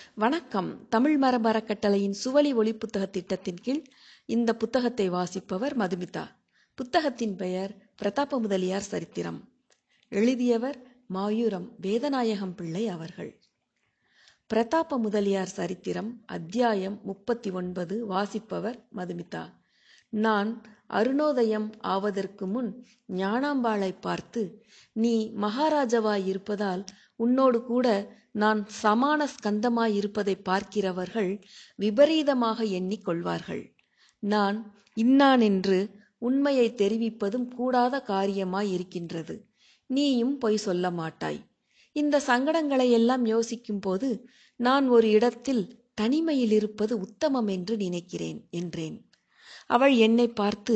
வணக்கம் தமிழ் மரபு அறக்கட்டளையின் சுவழி ஒளி புத்தக திட்டத்தின் கீழ் இந்த புத்தகத்தை வாசிப்பவர் மதுமிதா புத்தகத்தின் பெயர் பிரதாப முதலியார் சரித்திரம் எழுதியவர் மாயூரம் வேதநாயகம் பிள்ளை அவர்கள் பிரதாப முதலியார் சரித்திரம் அத்தியாயம் முப்பத்தி ஒன்பது வாசிப்பவர் மதுமிதா நான் அருணோதயம் ஆவதற்கு முன் ஞானாம்பாளை பார்த்து நீ மகாராஜாவாயிருப்பதால் உன்னோடு கூட நான் சமான ஸ்கந்தமாயிருப்பதை பார்க்கிறவர்கள் விபரீதமாக எண்ணிக் கொள்வார்கள் நான் இன்னான் என்று உண்மையை தெரிவிப்பதும் கூடாத காரியமாயிருக்கின்றது நீயும் பொய் சொல்ல மாட்டாய் இந்த சங்கடங்களை எல்லாம் யோசிக்கும் போது நான் ஒரு இடத்தில் தனிமையில் இருப்பது உத்தமம் என்று நினைக்கிறேன் என்றேன் அவள் என்னை பார்த்து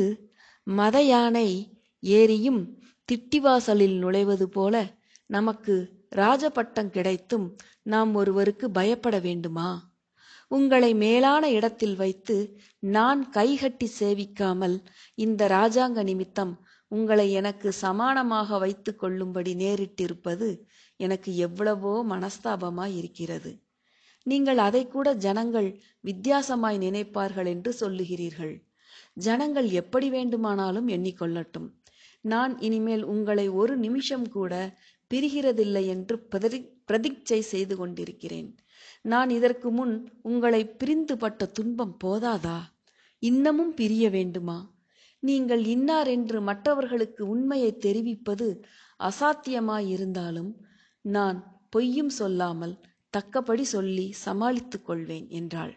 மத யானை ஏறியும் திட்டிவாசலில் நுழைவது போல நமக்கு ராஜபட்டம் கிடைத்தும் நாம் ஒருவருக்கு பயப்பட வேண்டுமா உங்களை மேலான இடத்தில் வைத்து நான் கைகட்டி சேவிக்காமல் இந்த ராஜாங்க நிமித்தம் உங்களை எனக்கு சமானமாக வைத்து கொள்ளும்படி நேரிட்டிருப்பது எனக்கு எவ்வளவோ மனஸ்தாபமாய் இருக்கிறது நீங்கள் அதை கூட ஜனங்கள் வித்தியாசமாய் நினைப்பார்கள் என்று சொல்லுகிறீர்கள் ஜனங்கள் எப்படி வேண்டுமானாலும் எண்ணிக்கொள்ளட்டும் நான் இனிமேல் உங்களை ஒரு நிமிஷம் கூட பிரிகிறதில்லை என்று பிரதி பிரதிச்சை செய்து கொண்டிருக்கிறேன் நான் இதற்கு முன் உங்களை பிரிந்து பட்ட துன்பம் போதாதா இன்னமும் பிரிய வேண்டுமா நீங்கள் இன்னார் என்று மற்றவர்களுக்கு உண்மையை தெரிவிப்பது அசாத்தியமாயிருந்தாலும் நான் பொய்யும் சொல்லாமல் தக்கபடி சொல்லி சமாளித்துக் கொள்வேன் என்றாள்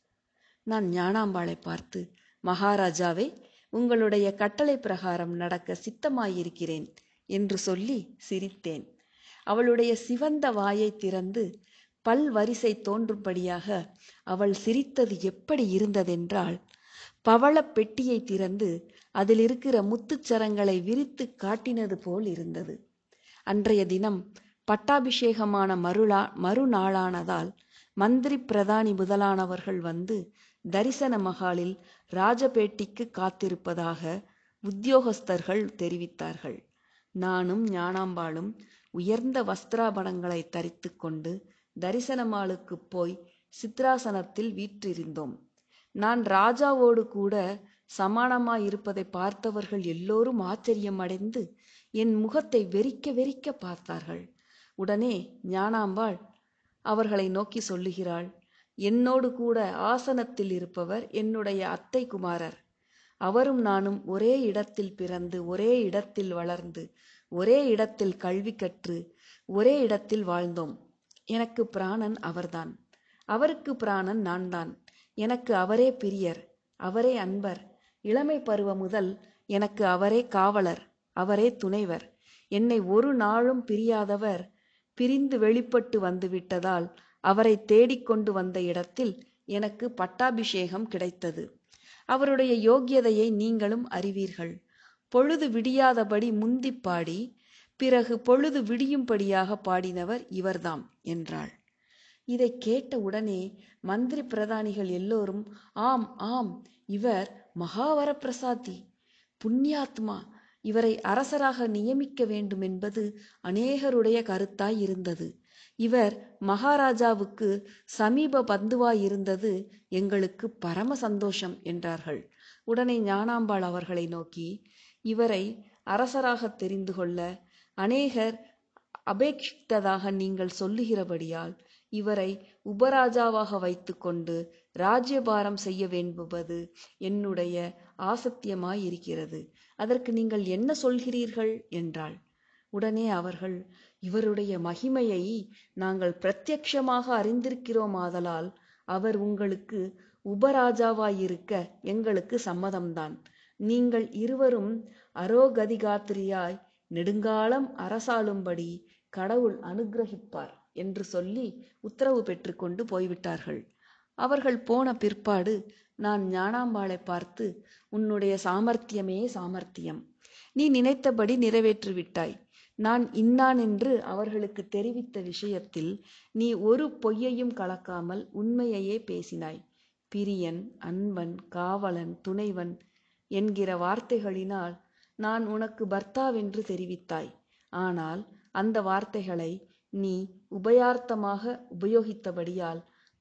நான் ஞானாம்பாளை பார்த்து மகாராஜாவே உங்களுடைய கட்டளை பிரகாரம் நடக்க சித்தமாயிருக்கிறேன் என்று சொல்லி சிரித்தேன் அவளுடைய சிவந்த வாயை திறந்து பல் வரிசை தோன்றும்படியாக அவள் சிரித்தது எப்படி இருந்ததென்றால் பவளப் பெட்டியை திறந்து அதில் இருக்கிற முத்துச்சரங்களை விரித்து காட்டினது போல் இருந்தது அன்றைய தினம் பட்டாபிஷேகமான மருளா மறுநாளானதால் மந்திரி பிரதானி முதலானவர்கள் வந்து தரிசன மகாலில் ராஜபேட்டிக்கு காத்திருப்பதாக உத்தியோகஸ்தர்கள் தெரிவித்தார்கள் நானும் ஞானாம்பாளும் உயர்ந்த வஸ்திராபணங்களை தரித்து கொண்டு தரிசனமாளுக்கு போய் சித்ராசனத்தில் வீற்றிருந்தோம் நான் ராஜாவோடு கூட சமானமாயிருப்பதை பார்த்தவர்கள் எல்லோரும் ஆச்சரியம் அடைந்து என் முகத்தை வெறிக்க வெறிக்க பார்த்தார்கள் உடனே ஞானாம்பாள் அவர்களை நோக்கி சொல்லுகிறாள் என்னோடு கூட ஆசனத்தில் இருப்பவர் என்னுடைய அத்தை குமாரர் அவரும் நானும் ஒரே இடத்தில் பிறந்து ஒரே இடத்தில் வளர்ந்து ஒரே இடத்தில் கல்வி கற்று ஒரே இடத்தில் வாழ்ந்தோம் எனக்கு பிராணன் அவர்தான் அவருக்கு பிராணன் நான் தான் எனக்கு அவரே பிரியர் அவரே அன்பர் இளமை பருவ முதல் எனக்கு அவரே காவலர் அவரே துணைவர் என்னை ஒரு நாளும் பிரியாதவர் பிரிந்து வெளிப்பட்டு வந்துவிட்டதால் அவரை தேடிக்கொண்டு வந்த இடத்தில் எனக்கு பட்டாபிஷேகம் கிடைத்தது அவருடைய யோக்கியதையை நீங்களும் அறிவீர்கள் பொழுது விடியாதபடி முந்தி பாடி பிறகு பொழுது விடியும்படியாக பாடினவர் இவர்தாம் என்றாள் இதை கேட்ட உடனே மந்திரி பிரதானிகள் எல்லோரும் ஆம் ஆம் இவர் மகாவரப்பிரசாதி புண்ணியாத்மா இவரை அரசராக நியமிக்க வேண்டும் என்பது அநேகருடைய கருத்தாய் இருந்தது இவர் மகாராஜாவுக்கு சமீப பந்துவாயிருந்தது எங்களுக்கு பரம சந்தோஷம் என்றார்கள் உடனே ஞானாம்பாள் அவர்களை நோக்கி இவரை அரசராக தெரிந்து கொள்ள அநேகர் அபேட்சித்ததாக நீங்கள் சொல்லுகிறபடியால் இவரை உபராஜாவாக வைத்துக்கொண்டு ராஜ்யபாரம் செய்ய வேண்டுவது என்னுடைய ஆசத்தியமாயிருக்கிறது அதற்கு நீங்கள் என்ன சொல்கிறீர்கள் என்றாள் உடனே அவர்கள் இவருடைய மகிமையை நாங்கள் பிரத்யக்ஷமாக அறிந்திருக்கிறோமாதலால் அவர் உங்களுக்கு உபராஜாவாயிருக்க எங்களுக்கு சம்மதம்தான் நீங்கள் இருவரும் அரோகதிகாத்திரியாய் நெடுங்காலம் அரசாளும்படி கடவுள் அனுகிரகிப்பார் என்று சொல்லி உத்தரவு பெற்றுக்கொண்டு போய்விட்டார்கள் அவர்கள் போன பிற்பாடு நான் ஞானாம்பாளை பார்த்து உன்னுடைய சாமர்த்தியமே சாமர்த்தியம் நீ நினைத்தபடி நிறைவேற்றிவிட்டாய் நான் இன்னான் என்று அவர்களுக்கு தெரிவித்த விஷயத்தில் நீ ஒரு பொய்யையும் கலக்காமல் உண்மையையே பேசினாய் பிரியன் அன்பன் காவலன் துணைவன் என்கிற வார்த்தைகளினால் நான் உனக்கு பர்த்தாவென்று தெரிவித்தாய் ஆனால் அந்த வார்த்தைகளை நீ உபயார்த்தமாக உபயோகித்தபடியால்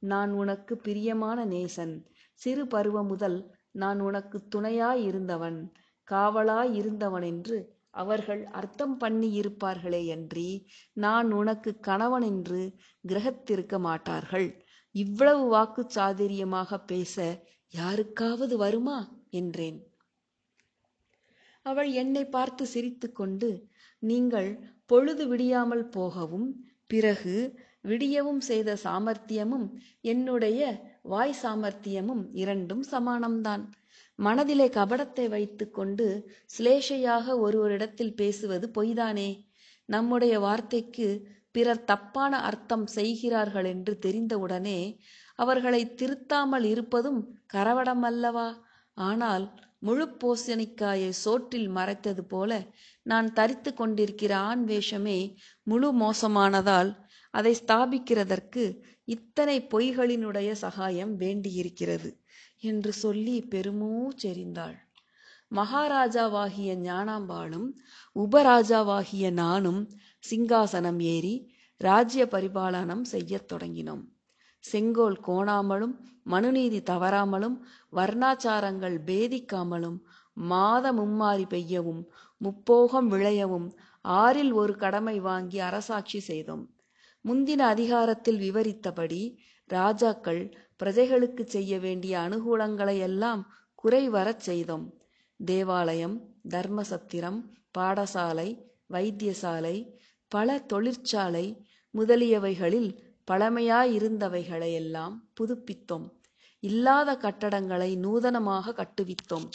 நான் உனக்கு பிரியமான நேசன் சிறு பருவம் முதல் நான் உனக்கு துணையாய் இருந்தவன் காவலாய் இருந்தவன் என்று அவர்கள் அர்த்தம் பண்ணி இருப்பார்களே அன்றி நான் உனக்கு கணவன் என்று கிரகத்திருக்க மாட்டார்கள் இவ்வளவு வாக்கு சாதுரியமாக பேச யாருக்காவது வருமா என்றேன் அவள் என்னை பார்த்து சிரித்துக்கொண்டு நீங்கள் பொழுது விடியாமல் போகவும் பிறகு விடியவும் செய்த சாமர்த்தியமும் என்னுடைய வாய் சாமர்த்தியமும் இரண்டும் சமானம்தான் மனதிலே கபடத்தை வைத்துக்கொண்டு சிலேஷையாக ஒருவரிடத்தில் பேசுவது பொய்தானே நம்முடைய வார்த்தைக்கு பிறர் தப்பான அர்த்தம் செய்கிறார்கள் என்று தெரிந்தவுடனே அவர்களை திருத்தாமல் இருப்பதும் கரவடம் அல்லவா ஆனால் முழு பூசணிக்காயை சோற்றில் மறைத்தது போல நான் தரித்து கொண்டிருக்கிற ஆண் வேஷமே முழு மோசமானதால் அதை ஸ்தாபிக்கிறதற்கு இத்தனை பொய்களினுடைய சகாயம் வேண்டியிருக்கிறது என்று சொல்லி பெருமூச்செறிந்தாள் மகாராஜாவாகிய ஞானாம்பாளும் உபராஜாவாகிய நானும் சிங்காசனம் ஏறி ராஜ்ய பரிபாலனம் செய்யத் தொடங்கினோம் செங்கோல் கோணாமலும் மனுநீதி தவறாமலும் வர்ணாச்சாரங்கள் பேதிக்காமலும் மாத மும்மாரி பெய்யவும் முப்போகம் விளையவும் ஆறில் ஒரு கடமை வாங்கி அரசாட்சி செய்தோம் முந்தின அதிகாரத்தில் விவரித்தபடி ராஜாக்கள் பிரஜைகளுக்கு செய்ய வேண்டிய அனுகூலங்களை எல்லாம் குறைவரச் செய்தோம் தேவாலயம் தர்மசத்திரம் பாடசாலை வைத்தியசாலை பல தொழிற்சாலை முதலியவைகளில் பழமையாயிருந்தவைகளையெல்லாம் புதுப்பித்தோம் இல்லாத கட்டடங்களை நூதனமாக கட்டுவித்தோம்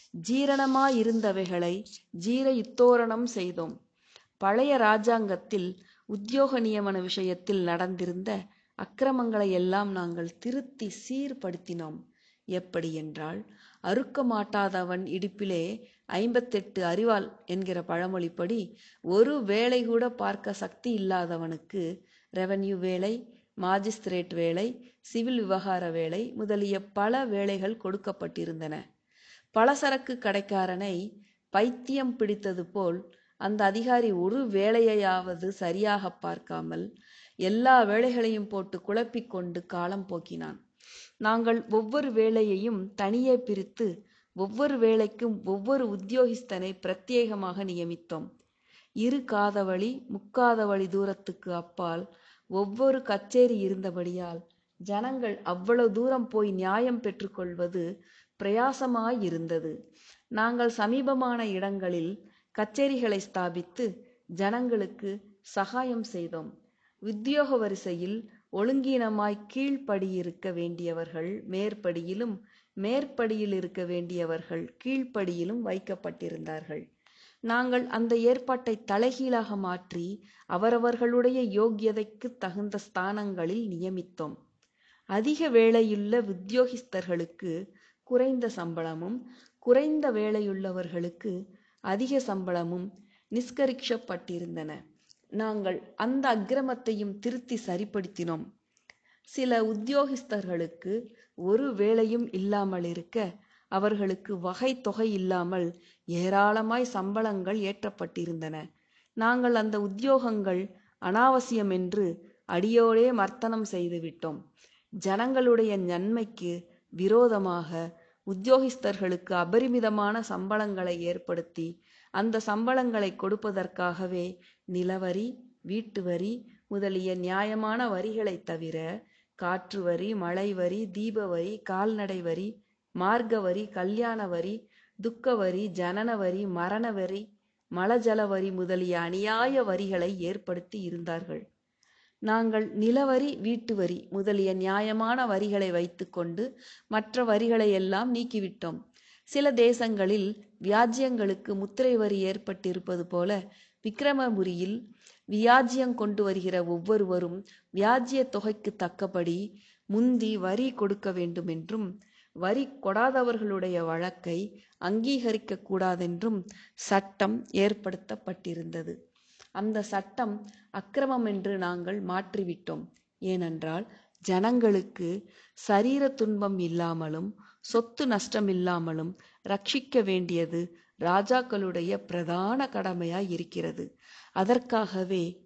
ஜீரணமாயிருந்தவைகளை ஜீர யுத்தோரணம் செய்தோம் பழைய ராஜாங்கத்தில் உத்தியோக நியமன விஷயத்தில் நடந்திருந்த அக்கிரமங்களை எல்லாம் நாங்கள் திருத்தி சீர்படுத்தினோம் எப்படி என்றால் அறுக்க மாட்டாதவன் இடுப்பிலே ஐம்பத்தெட்டு அறிவாள் என்கிற பழமொழிப்படி ஒரு வேலை கூட பார்க்க சக்தி இல்லாதவனுக்கு ரெவன்யூ வேலை மாஜிஸ்திரேட் வேலை சிவில் விவகார வேலை முதலிய பல வேலைகள் கொடுக்கப்பட்டிருந்தன பலசரக்கு கடைக்காரனை பைத்தியம் பிடித்தது போல் அந்த அதிகாரி ஒரு வேலையையாவது சரியாக பார்க்காமல் எல்லா வேலைகளையும் போட்டு குழப்பிக் கொண்டு காலம் போக்கினான் நாங்கள் ஒவ்வொரு வேலையையும் தனியே பிரித்து ஒவ்வொரு வேலைக்கும் ஒவ்வொரு உத்தியோகிஸ்தனை பிரத்யேகமாக நியமித்தோம் இரு காதவழி முக்காதவழி தூரத்துக்கு அப்பால் ஒவ்வொரு கச்சேரி இருந்தபடியால் ஜனங்கள் அவ்வளவு தூரம் போய் நியாயம் பெற்றுக்கொள்வது பிரயாசமாயிருந்தது நாங்கள் சமீபமான இடங்களில் கச்சேரிகளை ஸ்தாபித்து ஜனங்களுக்கு சகாயம் செய்தோம் உத்தியோக வரிசையில் ஒழுங்கீனமாய் கீழ்ப்படியிருக்க வேண்டியவர்கள் மேற்படியிலும் மேற்படியில் இருக்க வேண்டியவர்கள் கீழ்ப்படியிலும் வைக்கப்பட்டிருந்தார்கள் நாங்கள் அந்த ஏற்பாட்டை தலைகீழாக மாற்றி அவரவர்களுடைய யோக்கியதைக்கு தகுந்த ஸ்தானங்களில் நியமித்தோம் அதிக வேலையுள்ள உத்தியோகிஸ்தர்களுக்கு குறைந்த சம்பளமும் குறைந்த வேலையுள்ளவர்களுக்கு அதிக சம்பளமும் நிஷ்கரிக்கப்பட்டிருந்தன நாங்கள் அந்த அக்கிரமத்தையும் திருத்தி சரிப்படுத்தினோம் சில உத்தியோகிஸ்தர்களுக்கு ஒரு வேலையும் இல்லாமல் இருக்க அவர்களுக்கு வகை தொகை இல்லாமல் ஏராளமாய் சம்பளங்கள் ஏற்றப்பட்டிருந்தன நாங்கள் அந்த உத்தியோகங்கள் அனாவசியம் என்று அடியோடே மர்த்தனம் செய்துவிட்டோம் ஜனங்களுடைய நன்மைக்கு விரோதமாக உத்தியோகிஸ்தர்களுக்கு அபரிமிதமான சம்பளங்களை ஏற்படுத்தி அந்த சம்பளங்களை கொடுப்பதற்காகவே நிலவரி வீட்டு வரி முதலிய நியாயமான வரிகளைத் தவிர காற்று வரி மழை வரி தீப வரி கால்நடை வரி மார்க்க வரி கல்யாண வரி துக்க வரி ஜனன வரி மரண வரி மலஜல வரி முதலிய அநியாய வரிகளை ஏற்படுத்தி இருந்தார்கள் நாங்கள் நிலவரி வீட்டு வரி முதலிய நியாயமான வரிகளை வைத்துக்கொண்டு மற்ற வரிகளை எல்லாம் நீக்கிவிட்டோம் சில தேசங்களில் வியாஜ்யங்களுக்கு முத்திரை வரி ஏற்பட்டிருப்பது போல விக்கிரமபுரியில் வியாஜ்யம் கொண்டு வருகிற ஒவ்வொருவரும் வியாஜ்ய தொகைக்கு தக்கபடி முந்தி வரி கொடுக்க வேண்டும் என்றும் வரி கொடாதவர்களுடைய வழக்கை அங்கீகரிக்க கூடாதென்றும் சட்டம் ஏற்படுத்தப்பட்டிருந்தது அந்த சட்டம் அக்கிரமம் என்று நாங்கள் மாற்றிவிட்டோம் ஏனென்றால் ஜனங்களுக்கு சரீர துன்பம் இல்லாமலும் சொத்து நஷ்டம் இல்லாமலும் ரட்சிக்க வேண்டியது ராஜாக்களுடைய பிரதான கடமையாய் இருக்கிறது அதற்காகவே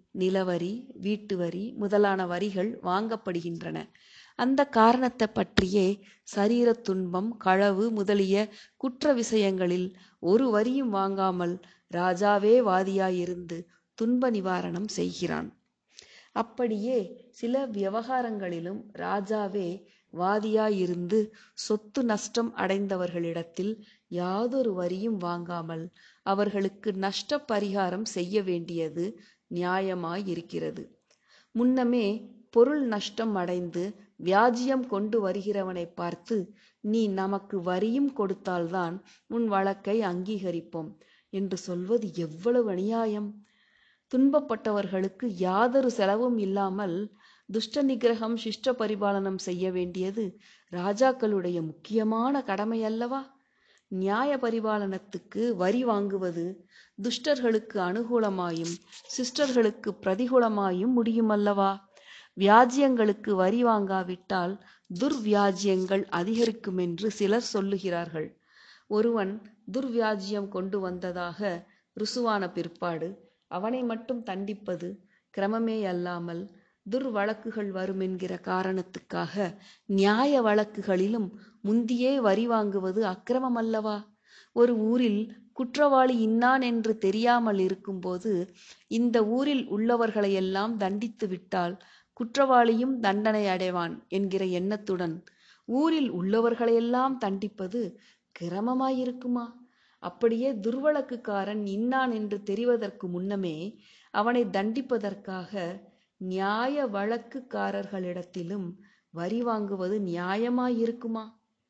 நிலவரி வீட்டு வரி முதலான வரிகள் வாங்கப்படுகின்றன அந்த காரணத்தை பற்றியே சரீர துன்பம் களவு முதலிய குற்ற விஷயங்களில் ஒரு வரியும் வாங்காமல் ராஜாவே வாதியாயிருந்து துன்ப நிவாரணம் செய்கிறான் அப்படியே சில விவகாரங்களிலும் ராஜாவே வாதியாயிருந்து சொத்து நஷ்டம் அடைந்தவர்களிடத்தில் யாதொரு வரியும் வாங்காமல் அவர்களுக்கு நஷ்ட பரிகாரம் செய்ய வேண்டியது நியாயமாயிருக்கிறது முன்னமே பொருள் நஷ்டம் அடைந்து வியாஜியம் கொண்டு வருகிறவனை பார்த்து நீ நமக்கு வரியும் கொடுத்தால்தான் உன் வழக்கை அங்கீகரிப்போம் என்று சொல்வது எவ்வளவு அநியாயம் துன்பப்பட்டவர்களுக்கு யாதொரு செலவும் இல்லாமல் துஷ்ட நிகிரகம் சிஷ்ட பரிபாலனம் செய்ய வேண்டியது ராஜாக்களுடைய முக்கியமான கடமை அல்லவா நியாய பரிபாலனத்துக்கு வரி வாங்குவது துஷ்டர்களுக்கு அனுகூலமாயும் சிஸ்டர்களுக்கு பிரதிகூலமாயும் முடியுமல்லவா வியாஜ்யங்களுக்கு வரி வாங்காவிட்டால் துர்வியாஜ்யங்கள் அதிகரிக்கும் என்று சிலர் சொல்லுகிறார்கள் ஒருவன் துர்வியாஜ்யம் கொண்டு வந்ததாக ருசுவான பிற்பாடு அவனை மட்டும் தண்டிப்பது கிரமமே அல்லாமல் துர் வழக்குகள் வரும் என்கிற காரணத்துக்காக நியாய வழக்குகளிலும் முந்தியே வரி வாங்குவது அக்கிரமம் அல்லவா ஒரு ஊரில் குற்றவாளி இன்னான் என்று தெரியாமல் இருக்கும்போது இந்த ஊரில் உள்ளவர்களையெல்லாம் தண்டித்து விட்டால் குற்றவாளியும் தண்டனை அடைவான் என்கிற எண்ணத்துடன் ஊரில் உள்ளவர்களையெல்லாம் தண்டிப்பது கிரமமாயிருக்குமா அப்படியே துர்வழக்குக்காரன் இன்னான் என்று தெரிவதற்கு முன்னமே அவனை தண்டிப்பதற்காக நியாய வழக்குக்காரர்களிடத்திலும் வரி வாங்குவது நியாயமாயிருக்குமா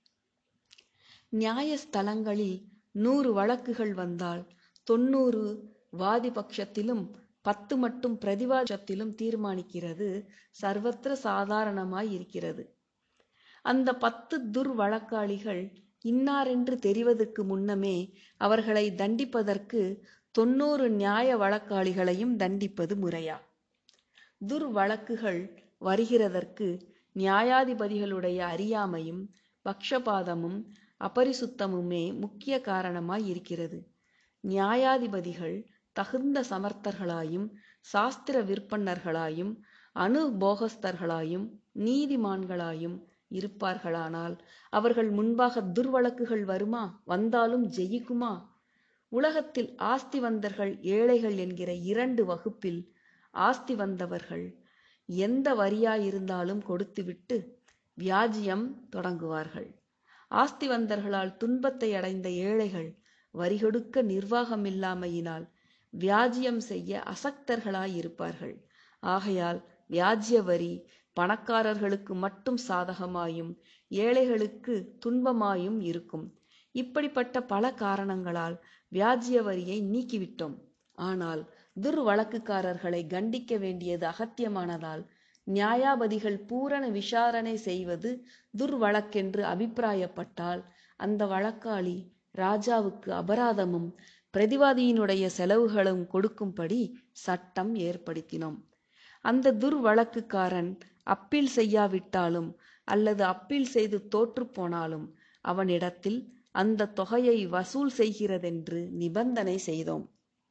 நியாய ஸ்தலங்களில் நூறு வழக்குகள் வந்தால் தொண்ணூறு வாதி பட்சத்திலும் பத்து மட்டும் பிரதிவாதத்திலும் தீர்மானிக்கிறது சர்வத்திர சாதாரணமாய் இருக்கிறது அந்த பத்து துர் வழக்காளிகள் இன்னாரென்று தெரிவதற்கு முன்னமே அவர்களை தண்டிப்பதற்கு தொண்ணூறு நியாய வழக்காளிகளையும் தண்டிப்பது முறையா துர் வழக்குகள் வருகிறதற்கு நியாயாதிபதிகளுடைய அறியாமையும் பக்ஷபாதமும் அபரிசுத்தமுமே முக்கிய காரணமாய் இருக்கிறது நியாயாதிபதிகள் தகுந்த சமர்த்தர்களாயும் சாஸ்திர விற்பன்னர்களாயும் அனுபோகஸ்தர்களாயும் நீதிமான்களாயும் இருப்பார்களானால் அவர்கள் முன்பாக துர்வழக்குகள் வருமா வந்தாலும் ஜெயிக்குமா உலகத்தில் ஆஸ்திவந்தர்கள் ஏழைகள் என்கிற இரண்டு வகுப்பில் ஆஸ்தி வந்தவர்கள் எந்த வரியாயிருந்தாலும் கொடுத்துவிட்டு வியாஜியம் தொடங்குவார்கள் ஆஸ்திவந்தர்களால் துன்பத்தை அடைந்த ஏழைகள் வரி கொடுக்க நிர்வாகமில்லாமையினால் வியாஜியம் செய்ய அசக்தர்களாயிருப்பார்கள் ஆகையால் வியாஜ்ய வரி பணக்காரர்களுக்கு மட்டும் சாதகமாயும் ஏழைகளுக்கு துன்பமாயும் இருக்கும் இப்படிப்பட்ட பல காரணங்களால் வியாஜ்ய வரியை நீக்கிவிட்டோம் ஆனால் துர் வழக்குக்காரர்களை கண்டிக்க வேண்டியது அகத்தியமானதால் நியாயாபதிகள் பூரண விசாரணை செய்வது துர் வழக்கென்று அபிப்பிராயப்பட்டால் அந்த வழக்காளி ராஜாவுக்கு அபராதமும் பிரதிவாதியினுடைய செலவுகளும் கொடுக்கும்படி சட்டம் ஏற்படுத்தினோம் அந்த துர் வழக்குக்காரன் அப்பீல் செய்யாவிட்டாலும் அல்லது அப்பீல் செய்து தோற்று போனாலும் அவனிடத்தில் அந்த தொகையை வசூல் செய்கிறதென்று நிபந்தனை செய்தோம்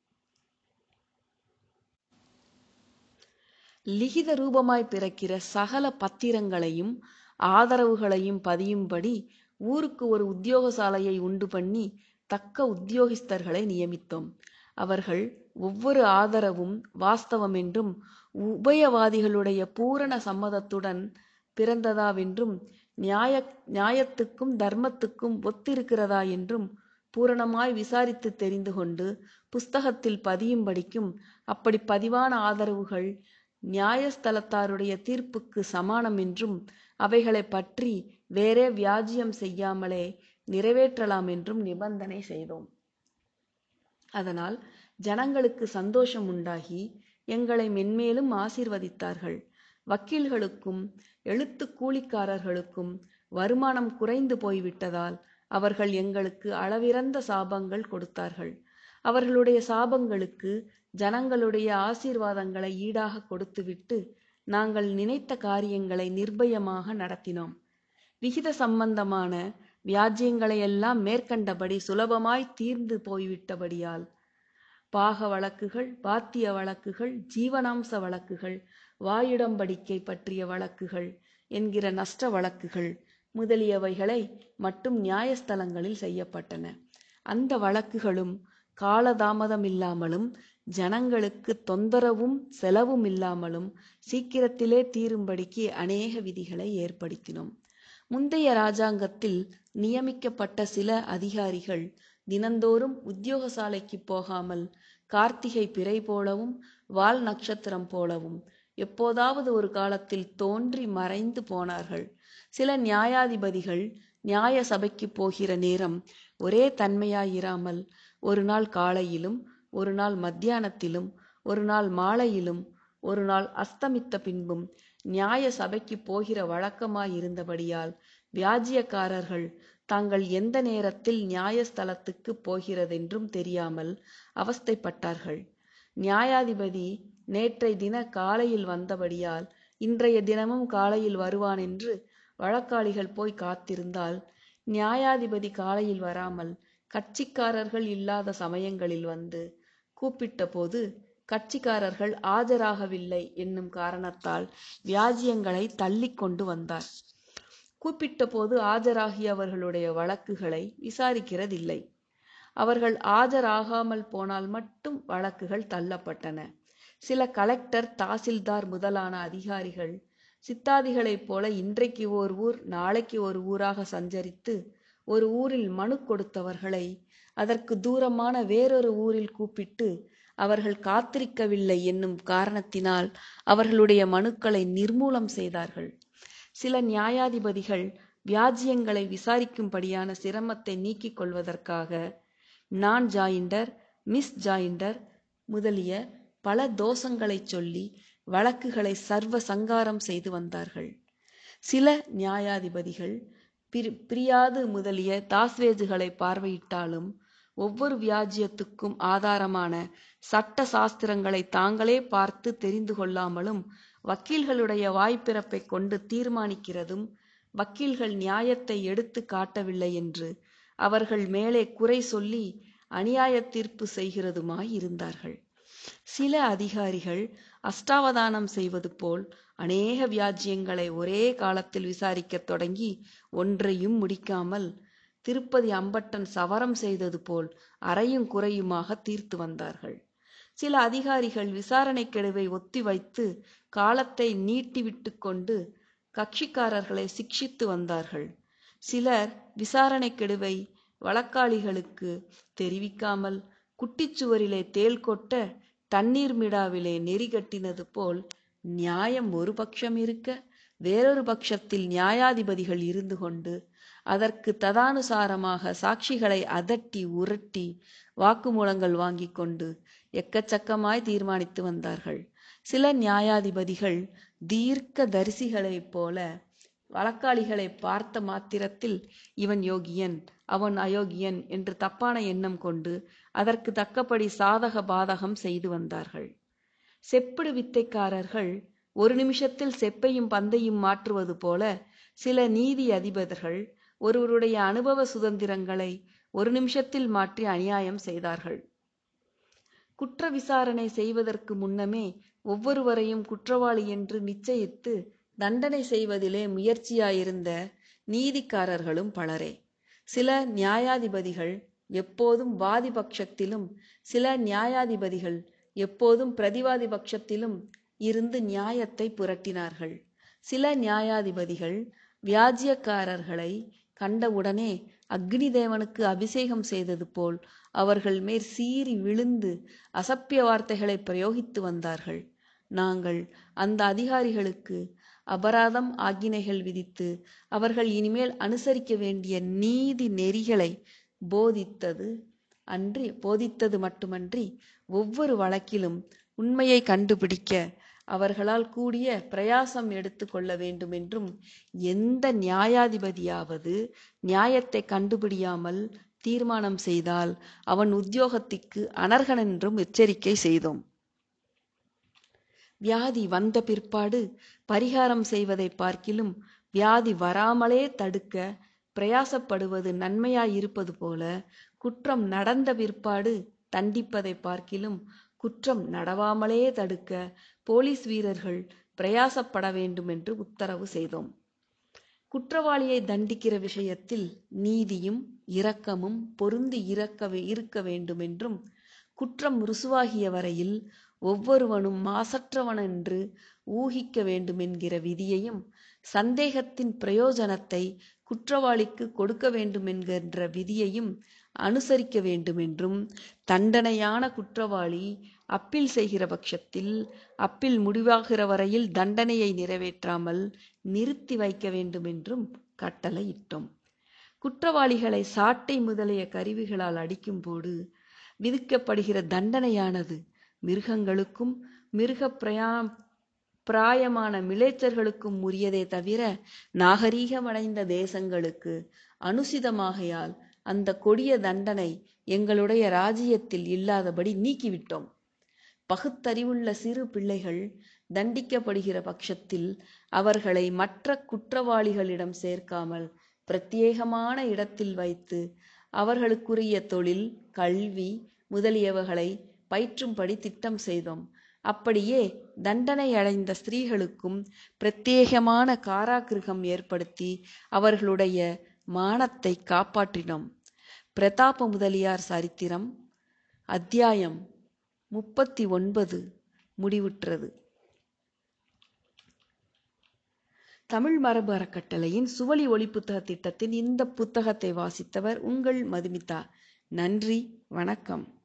லிகித ரூபமாய் பிறக்கிற சகல பத்திரங்களையும் ஆதரவுகளையும் பதியும்படி ஊருக்கு ஒரு உத்தியோகசாலையை உண்டு பண்ணி தக்க உத்தியோகஸ்தர்களை நியமித்தோம் அவர்கள் ஒவ்வொரு ஆதரவும் வாஸ்தவம் என்றும் உபயவாதிகளுடைய பூரண சம்மதத்துடன் பிறந்ததாவென்றும் நியாய நியாயத்துக்கும் தர்மத்துக்கும் ஒத்திருக்கிறதா என்றும் பூரணமாய் விசாரித்து தெரிந்து கொண்டு புஸ்தகத்தில் பதியும்படிக்கும் அப்படி பதிவான ஆதரவுகள் நியாயஸ்தலத்தாருடைய தீர்ப்புக்கு சமானம் என்றும் அவைகளை பற்றி வேறே வியாஜியம் செய்யாமலே நிறைவேற்றலாம் என்றும் நிபந்தனை செய்தோம் அதனால் ஜனங்களுக்கு சந்தோஷம் உண்டாகி எங்களை மென்மேலும் ஆசீர்வதித்தார்கள் வக்கீல்களுக்கும் எழுத்து கூலிக்காரர்களுக்கும் வருமானம் குறைந்து போய்விட்டதால் அவர்கள் எங்களுக்கு அளவிறந்த சாபங்கள் கொடுத்தார்கள் அவர்களுடைய சாபங்களுக்கு ஜனங்களுடைய ஆசீர்வாதங்களை ஈடாக கொடுத்துவிட்டு நாங்கள் நினைத்த காரியங்களை நிர்பயமாக நடத்தினோம் விகித சம்பந்தமான வியாஜ்யங்களையெல்லாம் மேற்கண்டபடி சுலபமாய் தீர்ந்து போய்விட்டபடியால் பாக வழக்குகள் பாத்திய வழக்குகள் ஜீவனாம்ச வழக்குகள் வாயுடம்படிக்கை பற்றிய வழக்குகள் என்கிற நஷ்ட வழக்குகள் முதலியவைகளை மட்டும் நியாயஸ்தலங்களில் செய்யப்பட்டன அந்த வழக்குகளும் காலதாமதமில்லாமலும் ஜனங்களுக்கு தொந்தரவும் செலவும் இல்லாமலும் சீக்கிரத்திலே தீரும்படிக்கு அநேக விதிகளை ஏற்படுத்தினோம் முந்தைய ராஜாங்கத்தில் நியமிக்கப்பட்ட சில அதிகாரிகள் தினந்தோறும் உத்தியோகசாலைக்கு போகாமல் கார்த்திகை பிறை போலவும் வால் நட்சத்திரம் போலவும் எப்போதாவது ஒரு காலத்தில் தோன்றி மறைந்து போனார்கள் சில நியாயாதிபதிகள் நியாய சபைக்கு போகிற நேரம் ஒரே தன்மையாயிராமல் ஒரு நாள் காலையிலும் ஒரு நாள் மத்தியானத்திலும் ஒரு நாள் மாலையிலும் ஒரு நாள் அஸ்தமித்த பின்பும் நியாய சபைக்கு போகிற வழக்கமாயிருந்தபடியால் வியாஜியக்காரர்கள் தாங்கள் எந்த நேரத்தில் நியாயஸ்தலத்துக்கு போகிறதென்றும் தெரியாமல் அவஸ்தைப்பட்டார்கள் நியாயாதிபதி நேற்றை தின காலையில் வந்தபடியால் இன்றைய தினமும் காலையில் வருவான் என்று வழக்காளிகள் போய் காத்திருந்தால் நியாயாதிபதி காலையில் வராமல் கட்சிக்காரர்கள் இல்லாத சமயங்களில் வந்து கூப்பிட்ட போது கட்சிக்காரர்கள் ஆஜராகவில்லை என்னும் காரணத்தால் வியாஜியங்களை தள்ளி கொண்டு வந்தார் கூப்பிட்ட போது ஆஜராகியவர்களுடைய வழக்குகளை விசாரிக்கிறதில்லை அவர்கள் ஆஜராகாமல் போனால் மட்டும் வழக்குகள் தள்ளப்பட்டன சில கலெக்டர் தாசில்தார் முதலான அதிகாரிகள் சித்தாதிகளைப் போல இன்றைக்கு ஓர் ஊர் நாளைக்கு ஒரு ஊராக சஞ்சரித்து ஒரு ஊரில் மனு கொடுத்தவர்களை அதற்கு தூரமான வேறொரு ஊரில் கூப்பிட்டு அவர்கள் காத்திருக்கவில்லை என்னும் காரணத்தினால் அவர்களுடைய மனுக்களை நிர்மூலம் செய்தார்கள் சில நியாயாதிபதிகள் வியாஜியங்களை விசாரிக்கும்படியான சிரமத்தை நீக்கிக் கொள்வதற்காக நான் ஜாயிண்டர் மிஸ் ஜாயிண்டர் முதலிய பல தோஷங்களைச் சொல்லி வழக்குகளை சர்வ சங்காரம் செய்து வந்தார்கள் சில நியாயாதிபதிகள் பிரி பிரியாது முதலிய தாஸ்வேஜுகளை பார்வையிட்டாலும் ஒவ்வொரு வியாஜ்யத்துக்கும் ஆதாரமான சட்ட சாஸ்திரங்களை தாங்களே பார்த்து தெரிந்து கொள்ளாமலும் வக்கீல்களுடைய வாய்ப்பிறப்பை கொண்டு தீர்மானிக்கிறதும் வக்கீல்கள் நியாயத்தை எடுத்து காட்டவில்லை என்று அவர்கள் மேலே குறை சொல்லி அநியாய தீர்ப்பு செய்கிறதுமாய் இருந்தார்கள் சில அதிகாரிகள் அஷ்டாவதானம் செய்வது போல் அநேக வியாஜ்யங்களை ஒரே காலத்தில் விசாரிக்கத் தொடங்கி ஒன்றையும் முடிக்காமல் திருப்பதி அம்பட்டன் சவரம் செய்தது போல் அறையும் குறையுமாக தீர்த்து வந்தார்கள் சில அதிகாரிகள் விசாரணை கெடுவை ஒத்தி வைத்து காலத்தை நீட்டிவிட்டு கொண்டு கட்சிக்காரர்களை சிக்ஷித்து வந்தார்கள் சிலர் விசாரணை கெடுவை வழக்காளிகளுக்கு தெரிவிக்காமல் குட்டிச்சுவரிலே தேள் கொட்ட தண்ணீர் மிடாவிலே நெறி கட்டினது போல் நியாயம் ஒரு பட்சம் இருக்க வேறொரு பட்சத்தில் நியாயாதிபதிகள் இருந்து கொண்டு அதற்கு ததானுசாரமாக சாட்சிகளை அதட்டி உரட்டி வாக்குமூலங்கள் வாங்கிக் கொண்டு எக்கச்சக்கமாய் தீர்மானித்து வந்தார்கள் சில நியாயாதிபதிகள் தீர்க்க தரிசிகளைப் போல வழக்காளிகளை பார்த்த மாத்திரத்தில் இவன் யோகியன் அவன் அயோக்கியன் என்று தப்பான எண்ணம் கொண்டு அதற்கு தக்கபடி சாதக பாதகம் செய்து வந்தார்கள் செப்பிடு வித்தைக்காரர்கள் ஒரு நிமிஷத்தில் செப்பையும் பந்தையும் மாற்றுவது போல சில நீதி அதிபர்கள் ஒருவருடைய அனுபவ சுதந்திரங்களை ஒரு நிமிஷத்தில் மாற்றி அநியாயம் செய்தார்கள் குற்ற விசாரணை செய்வதற்கு முன்னமே ஒவ்வொருவரையும் குற்றவாளி என்று நிச்சயித்து தண்டனை செய்வதிலே முயற்சியாயிருந்த நீதிக்காரர்களும் பலரே சில நியாயாதிபதிகள் எப்போதும் வாதி பட்சத்திலும் சில நியாயாதிபதிகள் எப்போதும் பிரதிவாதி பட்சத்திலும் இருந்து நியாயத்தை புரட்டினார்கள் சில நியாயாதிபதிகள் வியாஜ்யக்காரர்களை கண்டவுடனே அக்னி தேவனுக்கு அபிஷேகம் செய்தது போல் அவர்கள் மேற் சீறி விழுந்து அசப்பிய வார்த்தைகளை பிரயோகித்து வந்தார்கள் நாங்கள் அந்த அதிகாரிகளுக்கு அபராதம் ஆக்கினைகள் விதித்து அவர்கள் இனிமேல் அனுசரிக்க வேண்டிய நீதி நெறிகளை போதித்தது அன்றி போதித்தது மட்டுமன்றி ஒவ்வொரு வழக்கிலும் உண்மையை கண்டுபிடிக்க அவர்களால் கூடிய பிரயாசம் எடுத்து கொள்ள வேண்டுமென்றும் எந்த நியாயாதிபதியாவது நியாயத்தை கண்டுபிடியாமல் தீர்மானம் செய்தால் அவன் உத்தியோகத்திற்கு அனர்கன் என்றும் எச்சரிக்கை செய்தோம் வியாதி வந்த பிற்பாடு பரிகாரம் செய்வதை பார்க்கிலும் வியாதி வராமலே தடுக்க பிரயாசப்படுவது நன்மையாயிருப்பது போல குற்றம் நடந்த பிற்பாடு தண்டிப்பதை பார்க்கிலும் குற்றம் நடவாமலே தடுக்க போலீஸ் வீரர்கள் பிரயாசப்பட வேண்டும் என்று உத்தரவு செய்தோம் குற்றவாளியை தண்டிக்கிற விஷயத்தில் நீதியும் இரக்கமும் பொருந்தி இருக்க இருக்க வேண்டுமென்றும் குற்றம் ருசுவாகிய வரையில் ஒவ்வொருவனும் மாசற்றவன் என்று ஊகிக்க வேண்டுமென்கிற விதியையும் சந்தேகத்தின் பிரயோஜனத்தை குற்றவாளிக்கு கொடுக்க வேண்டுமென்கின்ற விதியையும் அனுசரிக்க வேண்டுமென்றும் தண்டனையான குற்றவாளி அப்பீல் செய்கிற பட்சத்தில் அப்பீல் முடிவாகிற வரையில் தண்டனையை நிறைவேற்றாமல் நிறுத்தி வைக்க வேண்டுமென்றும் கட்டளையிட்டோம் குற்றவாளிகளை சாட்டை முதலிய கருவிகளால் அடிக்கும்போது விதிக்கப்படுகிற தண்டனையானது மிருகங்களுக்கும் மிருக பிரயா பிராயமான மிலேச்சர்களுக்கும் உரியதே தவிர நாகரீகமடைந்த தேசங்களுக்கு அனுசிதமாகையால் அந்த கொடிய தண்டனை எங்களுடைய ராஜ்யத்தில் இல்லாதபடி நீக்கிவிட்டோம் பகுத்தறிவுள்ள சிறு பிள்ளைகள் தண்டிக்கப்படுகிற பட்சத்தில் அவர்களை மற்ற குற்றவாளிகளிடம் சேர்க்காமல் பிரத்யேகமான இடத்தில் வைத்து அவர்களுக்குரிய தொழில் கல்வி முதலியவைகளை பயிற்றும்படி திட்டம் செய்தோம் அப்படியே தண்டனை அடைந்த ஸ்திரீகளுக்கும் பிரத்யேகமான காராகிருகம் ஏற்படுத்தி அவர்களுடைய மானத்தை காப்பாற்றினோம் பிரதாப முதலியார் சரித்திரம் அத்தியாயம் முப்பத்தி ஒன்பது முடிவுற்றது தமிழ் மரபு அறக்கட்டளையின் சுவழி ஒளி புத்தக திட்டத்தின் இந்த புத்தகத்தை வாசித்தவர் உங்கள் மதுமிதா நன்றி வணக்கம்